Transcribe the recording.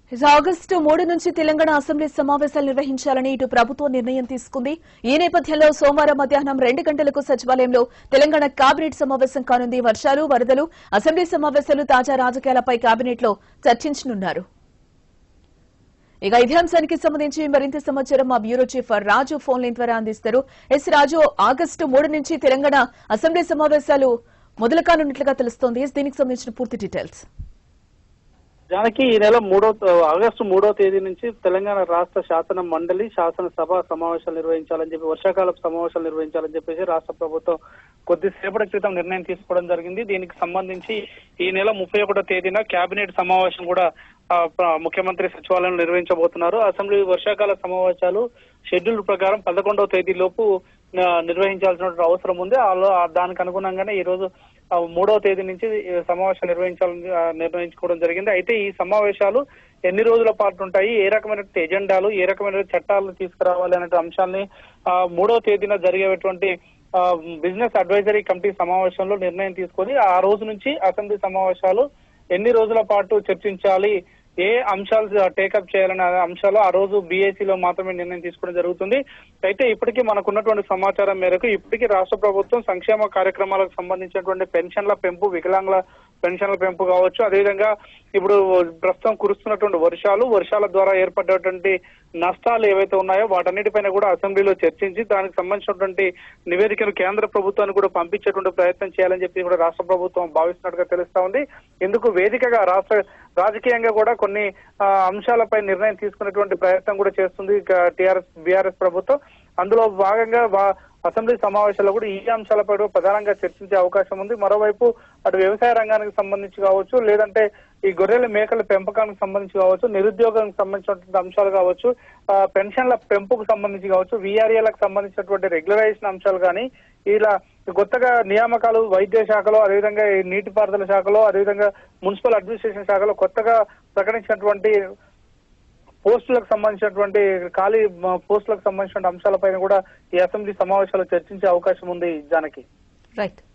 ఇక ఆగస్టు మూడు నుంచి తెలంగాణ అసెంబ్లీ సమావేశాలు నిర్వహించాలని ఇటు ప్రభుత్వం నిర్ణయం తీసుకుంది ఈ నేపథ్యంలో సోమవారం మధ్యాహ్నం రెండు గంటలకు సచివాలయంలో తెలంగాణ కేబినెట్ సమావేశం కానుంది వర్షాలు వరదలు అసెంబ్లీ సమావేశాలు తాజా రాజకీయాలపై కేబినెట్ లో చర్చించనున్నారు ఇక ఇదే అంశానికి సంబంధించి మరింత సమాచారం మా bureau chief Raju phone line ద్వారా అందిస్తారు ఎస్ రాజు ఆగస్టు మూడు నుంచి తెలంగాణ అసెంబ్లీ సమావేశాలు మొదలు కానున్నట్లుగా తెలుస్తోంది దీనికి సంబంధించిన పూర్తి డీటెయిల్స్ జానకి ఈ నెల మూడో ఆగస్టు మూడో తేదీ నుంచి తెలంగాణ రాష్ట్ర శాసన మండలి శాసనసభ సమావేశాలు నిర్వహించాలని చెప్పి వర్షాకాల సమావేశాలు నిర్వహించాలని చెప్పేసి రాష్ట్ర ప్రభుత్వం కొద్దిసేపటి క్రితం నిర్ణయం తీసుకోవడం జరిగింది దీనికి సంబంధించి ఈ నెల ముప్పై ఒకటో తేదీన కేబినెట్ సమావేశం కూడా ఆ, ప్ర- ముఖ్యమంత్రి సచివాలయం నిర్వహించబోతున్నారు అసెంబ్లీ వర్షాకాల సమావేశాలు షెడ్యూల్ ప్రకారం పదకొండవ తేదీ లోపు ఆ, నిర్వహించాల్సిన అవసరం ఉంది ఆలో- ఆ దానికి అనుగుణంగానే ఈ రోజు ఆ, మూడవ తేదీ నుంచి ఈ సమావేశాలు నిర్వహించాలని ఆ, నిర్ణయించుకోవడం జరిగింది అయితే ఈ సమావేశాలు ఎన్ని రోజుల పాటు ఉంటాయి ఏ రకమైన ఎజెండాలు ఏ రకమైన చట్టాలు తీసుకురావాలి అనే అంశాన్ని ఆ, మూడవ తేదీన జరిగేటువంటి ఆ, బిజినెస్ అడ్వైజరీ కమిటీ సమావేశంలో నిర్ణయం తీసుకొని ఆ రోజు నుంచి అసెంబ్లీ సమావేశాలు ఎన్ని రోజుల పాటు చర్చించాలి ఏ అంశాలు టేకప్ చేయాలనే అంశాలు ఆ రోజు BAC లో మాత్రమే నిర్ణయం తీసుకోవడం జరుగుతుంది అయితే ఇప్పటికీ మనకున్నటువంటి సమాచారం మేరకు ఇప్పటికీ రాష్ట్ర ప్రభుత్వం సంక్షేమ కార్యక్రమాలకు సంబంధించినటువంటి పెన్షన్ల పెంపు వికలాంగుల పెన్షన్ల పెంపు కావచ్చు అదేవిధంగా ఇప్పుడు ప్రస్తుతం కురుస్తున్నటువంటి వర్షాలు వర్షాల ద్వారా ఏర్పడ్డటువంటి నష్టాలు ఏవైతే ఉన్నాయో వాటన్నిటిపైన కూడా అసెంబ్లీలో చర్చించి దానికి సంబంధించినటువంటి నివేదికను కేంద్ర ప్రభుత్వానికి కూడా పంపించేటువంటి ప్రయత్నం చేయాలని చెప్పి కూడా రాష్ట్ర ప్రభుత్వం భావిస్తున్నట్టుగా తెలుస్తా ఉంది ఇందుకు వేదికగా రాష్ట్ర రాజకీయంగా కూడా కొన్ని ఆ, అంశాలపై నిర్ణయం తీసుకునేటువంటి ప్రయత్నం కూడా చేస్తుంది టిఆర్ఎస్ బీఆర్ఎస్ ప్రభుత్వం అందులో భాగంగా వా- అసెంబ్లీ సమావేశాల్లో కూడా ఈ అంశాలపై కూడా ప్రధానంగా చర్చించే అవకాశం ఉంది మరోవైపు అటు వ్యవసాయ రంగానికి సంబంధించి కావచ్చు లేదంటే ఈ గొర్రెల మేకల పెంపకానికి సంబంధించి కావచ్చు నిరుద్యోగానికి సంబంధించినటువంటి అంశాలు కావచ్చు ఆ, పెన్షన్ల పెంపుకు సంబంధించి కావచ్చు వీఆర్ఏలకు సంబంధించినటువంటి రెగ్యులరైజేషన్ అంశాలు కానీ ఇలా కొత్తగా నియామకాలు వైద్య శాఖలో అదేవిధంగా ఈ నీటిపారుదల శాఖలో అదేవిధంగా మున్సిపల్ అడ్మినిస్ట్రేషన్ శాఖలో కొత్తగా ప్రకటించినటువంటి పోస్టులకు సంబంధించినటువంటి ఖాళీ మ, పోస్టులకు సంబంధించిన అంశాలపైన కూడా ఈ అసెంబ్లీ సమావేశాలు చర్చించే అవకాశం ఉంది జానకి రైట్